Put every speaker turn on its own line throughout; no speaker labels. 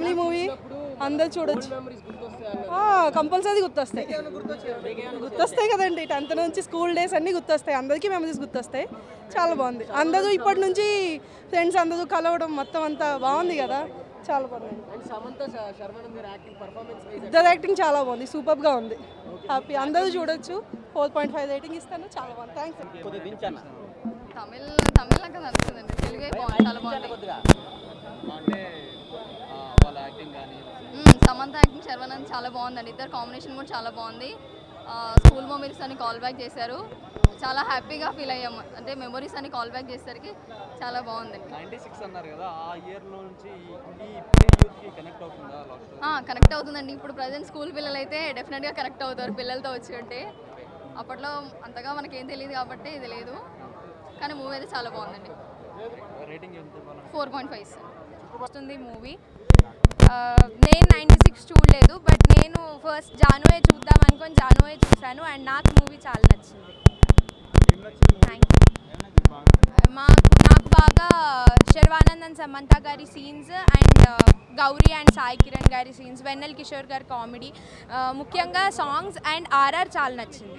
Family movie అందరు చూడొచ్చు compulsory గుర్తొస్తాయి గుర్తొస్తాయి కదండి టెన్త్ నుంచి స్కూల్ డేస్ అన్నీ గుర్తొస్తాయి అందరికీ మెమరీస్ గుర్తొస్తాయి చాలా బాగుంది అందరూ ఇప్పటి నుంచి ఫ్రెండ్స్ అందరూ కలవడం మొత్తం అంతా బాగుంది కదా చాలా బాగుంది
అండ్ సమంత శ- శర్వానంద్ గారి యాక్టింగ్ పర్ఫార్మెన్స్
ఇద్దరు యాక్టింగ్ చాలా బాగుంది సూపర్గా ఉంది హ్యాపీ అందరూ చూడొచ్చు ఫోర్ పాయింట్ ఫైవ్ రేటింగ్ ఇస్తాను చాలా బాగుంది థ్యాంక్స్
తమిళ్ తమిళ నాకు నచ్చుతుందండి తెలుగే బాగుంది చాలా బాగుంది
అంటే ఆ, వాళ్ళ యాక్టింగ్ కానీ
మ్మ్, సమంత యాక్టింగ్ శర్వనంద్ చాలా బాగుందండి ఇద్దరు కాంబినేషన్ కూడా చాలా బాగుంది ఆ, స్కూల్ మెమరీస్ అని కాల్ బ్యాక్ చేశారు చాలా హ్యాపీగా ఫీల్ అయ్యాము అంటే మెమరీస్ అని కాల్ బ్యాక్ చేసేసరికి చాలా బాగుందండి
నైంటీ సిక్స్ అన్నారు కదా ఆ ఇయర్ నుంచి ఈ యూత్కి కనెక్ట్ అవుతుందా లవ్ స్టోరీ
కనెక్ట్ అవుతుందండి ఇప్పుడు ప్రజెంట్ స్కూల్ పిల్లలు అయితే డెఫినెట్గా కనెక్ట్ అవుతారు పిల్లలతో వచ్చి ఉంటే అప్పట్లో అంతగా మనకేం తెలియదు కాబట్టి ఇది లేదు కానీ మూవీ అయితే చాలా బాగుందండి
రేటింగ్ ఎంత ఇవ్వాలంటే
ఫోర్ పాయింట్ ఫైవ్ సార్
వస్తుంది మూవీ నేను నైంటీ సిక్స్ చూడలేదు బట్ నేను ఫస్ట్ జానువే చూద్దాం అనుకొని జానువే చూశాను అండ్ నాకు మూవీ చాలా నచ్చింది థ్యాంక్ యూ మాకు నాకు బాగా శర్వానంద్ అండ్ సమంత గారి scenes and Gowri and Sai Kiran గారి సీన్స్ వెన్నెల్ కిషోర్ గారి కామెడీ ముఖ్యంగా సాంగ్స్ అండ్ ఆర్ఆర్ చాలా నచ్చింది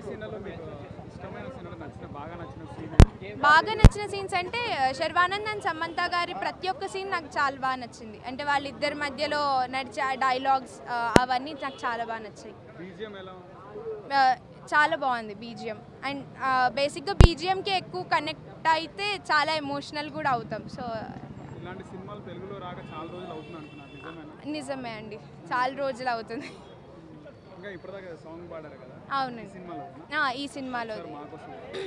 బాగా నచ్చిన సీన్స్ అంటే శర్వానంద్ అండ్ సమంత గారి ప్రతి ఒక్క సీన్ నాకు చాలా బాగా నచ్చింది అంటే వాళ్ళిద్దరి మధ్యలో నడిచే డైలాగ్స్ అవన్నీ నాకు చాలా బాగా నచ్చాయి ఆ, చాలా బాగుంది బీజిఎం అండ్ బేసిక్గా బీజిఎంకి ఎక్కువ కనెక్ట్ అయితే చాలా ఎమోషనల్ కూడా అవుతాం సో
ఇలాంటి సినిమాలు తెలుగులో రాక చాలా రోజులు అవుతుంది అంటున్నారు నిజమేనా
నిజమే అండి చాలా రోజులు అవుతుంది
ఇంకా ఇప్పటిదాకా సాంగ్ పాడారు కదా
అవునండి
సినిమాలో
ఆ, ఈ సినిమాలో
మాకోసం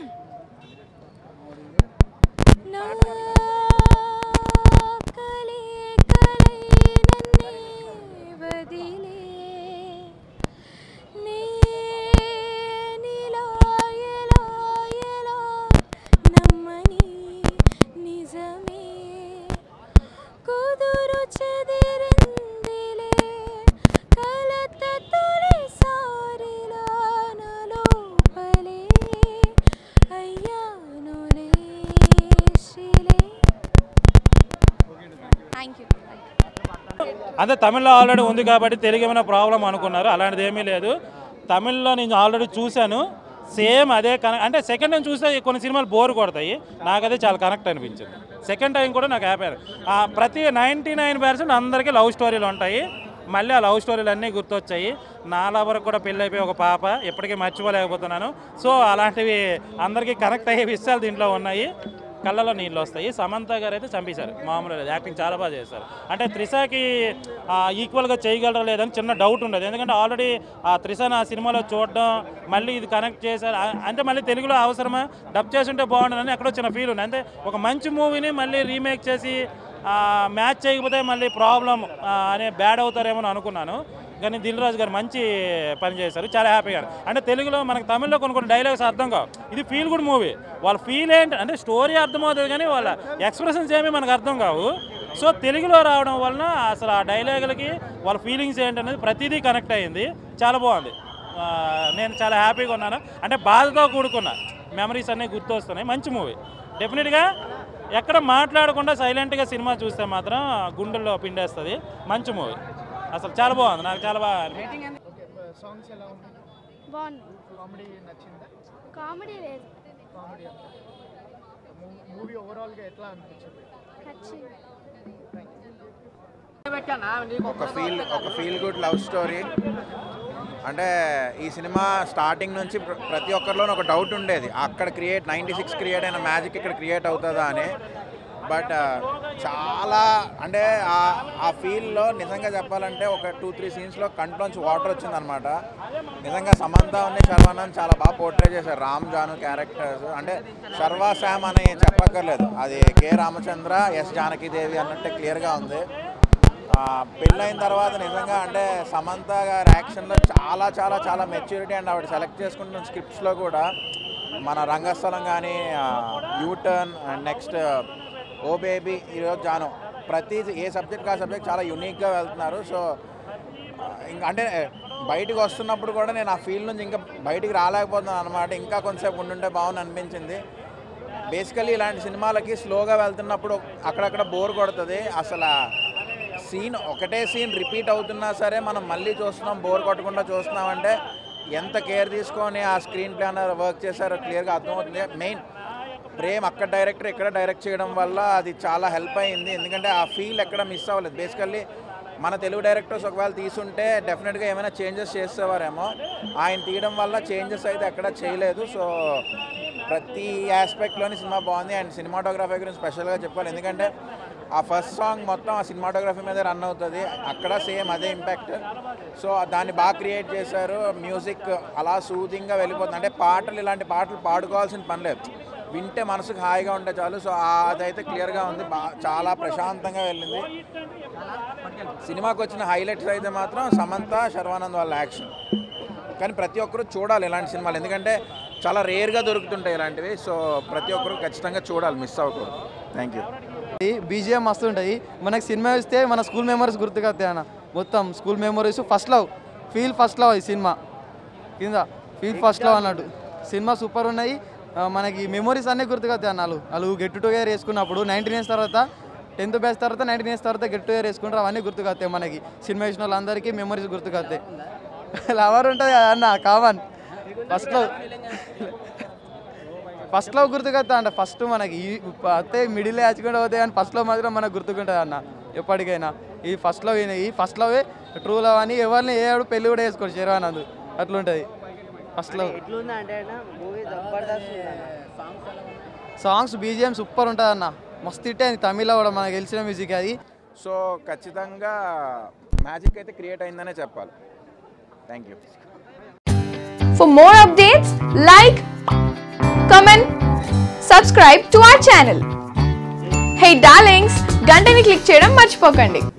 నా కలే కలై నన్నే వదిలే నేనిలా ఎలా ఎలా నమ్మని నిజమే కుదురు చెదిరిందిలే కలత తొలిసారిలా నా లోపలే అయ్యానులే శిలే థ్యాంక్ యూ
అదే తమిళ్లో ఆల్రెడీ ఉంది కాబట్టి తెలుగు ఏమైనా ప్రాబ్లం అనుకున్నారు అలాంటిది ఏమీ లేదు తమిళ్లో నేను ఆల్రెడీ చూశాను సేమ్ అదే కన అంటే సెకండ్ టైం చూస్తే కొన్ని సినిమాలు బోర్ కొడతాయి నాకైతే చాలా కనెక్ట్ అనిపించింది సెకండ్ టైం కూడా నాకు హ్యాపీ ఆ ప్రతి నైంటీ నైన్ పర్సెంట్ అందరికీ లవ్ స్టోరీలు ఉంటాయి మళ్ళీ ఆ లవ్ స్టోరీలు అన్నీ గుర్తొచ్చాయి నా లవర్ కూడా పెళ్ళైపోయి ఒక పాప ఎప్పటికీ మర్చిపోలేకపోతున్నాను సో అలాంటివి అందరికీ కనెక్ట్ అయ్యే విషయాలు దీంట్లో ఉన్నాయి కళ్ళలో నీళ్ళు వస్తాయి సమంత గారు అయితే చంపేశారు మామూలు లేదు యాక్టింగ్ చాలా బాగా చేశారు అంటే త్రిషకి ఈక్వల్గా చేయగలరా లేదని చిన్న డౌట్ ఉండదు ఎందుకంటే ఆల్రెడీ ఆ త్రిషను ఆ సినిమాలో చూడడం మళ్ళీ ఇది కనెక్ట్ చేశారు ఆ- అంటే మళ్ళీ తెలుగులో అవసరమా డబ్ చేసి ఉంటే బాగుండదని ఎక్కడో చిన్న ఫీల్ ఉంది అంటే ఒక మంచి మూవీని మళ్ళీ రీమేక్ చేసి మ్యాచ్ చేయకపోతే మళ్ళీ ప్రాబ్లం అనే బ్యాడ్ అవుతారేమో అని అనుకున్నాను కానీ దిల్ రాజు గారు మంచి పని చేశారు చాలా హ్యాపీగా అంటే తెలుగులో మనకు తమిళ్లో కొన్ని కొన్ని డైలాగ్స్ అర్థం కావు ఇది ఫీల్ గుడ్ మూవీ వాళ్ళ ఫీల్ ఏంటి అంటే స్టోరీ అర్థమవుతుంది కానీ వాళ్ళ ఎక్స్ప్రెషన్స్ ఏమీ మనకు అర్థం కావు సో తెలుగులో రావడం వలన అసలు ఆ డైలాగులకి వాళ్ళ ఫీలింగ్స్ ఏంటనేది ప్రతిదీ కనెక్ట్ అయ్యింది చాలా బాగుంది ఆ, నేను చాలా హ్యాపీగా ఉన్నాను అంటే బాధతో కూడుకున్న మెమరీస్ అన్నీ గుర్తొస్తున్నాయి మంచి మూవీ డెఫినెట్గా ఎక్కడ మాట్లాడకుండా సైలెంట్గా సినిమా చూస్తే మాత్రం గుండెల్లో పిండేస్తుంది మంచి మూవీ అసలు చాలా బాగుంది నాకు చాలా బాగా అనిపించింది.
సాంగ్స్ ఎలా ఉంది
బాగుంది
కామెడీ నచ్చిందా
కామెడీ లేదు
కామెడీ మూవీ ఓవరాల్గా ఎట్లా అనిపించింది
నచ్చింది
ఒక ఫీల్ ఒక ఫీల్ గుడ్ లవ్ స్టోరీ అంటే ఈ సినిమా స్టార్టింగ్ నుంచి ప్ర- ప్రతి ఒక్కరిలోనూ ఒక డౌట్ ఉండేది అక్కడ క్రియేట్ నైంటీ సిక్స్ క్రియేట్ అయిన మ్యాజిక్ ఇక్కడ క్రియేట్ అవుతుందా అని బట్ చాలా అంటే ఆ- ఆ ఫీల్లో నిజంగా చెప్పాలంటే ఒక టూ త్రీ సీన్స్లో కంట్లోంచి వాటర్ వచ్చిందనమాట నిజంగా సమంత ఉంది శర్వానంద్ చాలా బాగా పోర్ట్రే చేశారు రామ్ జాను క్యారెక్టర్స్ అంటే శర్వా శామ్ అని చెప్పక్కర్లేదు అది కె రామచంద్ర ఎస్ జానకీదేవి అన్నట్టే క్లియర్గా ఉంది ఆ, పెళ్ళైన తర్వాత నిజంగా అంటే సమంత గారి యాక్షన్లో చాలా చాలా చాలా మెచ్యూరిటీ అండ్ ఆవిడ సెలెక్ట్ చేసుకుంటున్న స్క్రిప్ట్స్లో కూడా మన రంగస్థలం కానీ U turn and next oh baby ఈరోజు జాను ప్రతి ఏ సబ్జెక్ట్ ఆ సబ్జెక్ట్ చాలా యునిక్గా వెళ్తున్నారు సో ఇంకా అంటే బయటికి వస్తున్నప్పుడు కూడా నేను ఆ ఫీల్డ్ నుంచి ఇంకా బయటికి రాలేకపోతున్నాను అనమాట ఇంకా కొంతసేపు ఉండుంటే బాగుంది అనిపించింది బేసికలీ ఇలాంటి సినిమాలకి స్లోగా వెళ్తున్నప్పుడు అక్కడక్కడ బోర్ కొడుతుంది అసలు సీన్ ఒకటే సీన్ రిపీట్ అవుతున్నా సరే మనం మళ్ళీ చూస్తున్నాం బోర్ కొట్టకుండా చూస్తున్నాం అంటే ఎంత కేర్ తీసుకొని ఆ స్క్రీన్ ప్లానర్ వర్క్ చేశారో క్లియర్గా అర్థమవుతుంది మెయిన్ ప్రేమ్ అక్కడ డైరెక్టర్ ఇక్కడ డైరెక్ట్ చేయడం వల్ల అది చాలా హెల్ప్ అయింది ఎందుకంటే ఆ ఫీల్ ఎక్కడ మిస్ అవ్వలేదు బేసికల్లీ మన తెలుగు డైరెక్టర్స్ ఒకవేళ తీసుంటే డెఫినెట్గా ఏమైనా చేంజెస్ చేసేవారేమో ఆయన తీయడం వల్ల చేంజెస్ అయితే ఎక్కడ చేయలేదు సో ప్రతి ఆస్పెక్ట్లోని సినిమా బాగుంది అండ్ సినిమాటోగ్రఫీ గురించి స్పెషల్గా చెప్పాలి ఎందుకంటే ఆ ఫస్ట్ సాంగ్ మొత్తం ఆ సినిమాటోగ్రఫీ మీద రన్ అవుతుంది అక్కడ సేమ్ అదే ఇంపాక్ట్ సో దాన్ని బాగా క్రియేట్ చేశారు మ్యూజిక్ అలా సూదింగ్గా వెళ్ళిపోతుంది అంటే పాటలు ఇలాంటి పాటలు పాడుకోవాల్సిన పని లేదు వింటే మనసుకు హాయిగా ఉంటే చాలు సో ఆ- అదైతే క్లియర్గా ఉంది బా చాలా ప్రశాంతంగా వెళ్ళింది సినిమాకి వచ్చిన హైలైట్స్ అయితే మాత్రం సమంత శర్వానంద్ వాళ్ళ యాక్షన్ కానీ ప్రతి ఒక్కరూ చూడాలి ఇలాంటి సినిమాలు ఎందుకంటే చాలా రేర్గా దొరుకుతుంటాయి ఇలాంటివి సో ప్రతి ఒక్కరూ ఖచ్చితంగా చూడాలి మిస్ అవ్వకూడదు థ్యాంక్ యూ
బీజిఎం మస్తు ఉంటుంది మనకి సినిమా చూస్తే మన స్కూల్ మెమరీస్ గుర్తుకొస్తాయి అన్న మొత్తం school memories first love feel first love ఈ సినిమా కింద ఫీల్ ఫస్ట్ లవ్ అన్నట్టు సినిమా సూపర్ ఉన్నాయి ఆ, మనకి మెమరీస్ అన్నీ గుర్తుకొస్తాయి అన్న వాళ్ళు వాళ్ళు గెట్ టుగెదర్ వేసుకున్నప్పుడు నైన్టీన్ ఇయర్స్ తర్వాత టెన్త్ బ్యాచ్ తర్వాత నైన్టీన్ ఇయర్స్ తర్వాత గెట్ టుగెదర్ వేసుకుంటారు అవన్నీ గుర్తుకొస్తాయి మనకి సినిమా వేసిన వాళ్ళందరికీ మెమరీస్ గుర్తుకొస్తాయి లవర్ ఉంటుంది కదా అన్న కామన్ ఫస్ట్ లవ్ ఫస్ట్లో గుర్తుకొస్తా అంట ఫస్ట్ మనకి ఈ అయితే మిడిల్ యాచుకుంటూ పోతే కానీ ఫస్ట్లో మాత్రం మనకు గుర్తుకుంటుంది అన్న ఎప్పటికైనా ఈ ఫస్ట్లో ఈ ఫస్ట్లో ట్రూ లవ్ అని ఎవరిని ఏ ఆడు పెళ్ళి కూడా వేసుకోడు శర్వానంద్ అట్లుంటుంది ఫస్ట్లో సాంగ్స్ బీజిఎం సూపర్ ఉంటుంది అన్న మస్తు ఇట్టే తమిళ కూడా మనకు తెలిసిన మ్యూజిక్ అది
సో ఖచ్చితంగా మ్యాజిక్ అయితే క్రియేట్ అయిందనే చెప్పాలి thank you
For more updates, like, comment, subscribe to our channel. Hey darlings, గంటని click చేయడం మర్చిపోకండి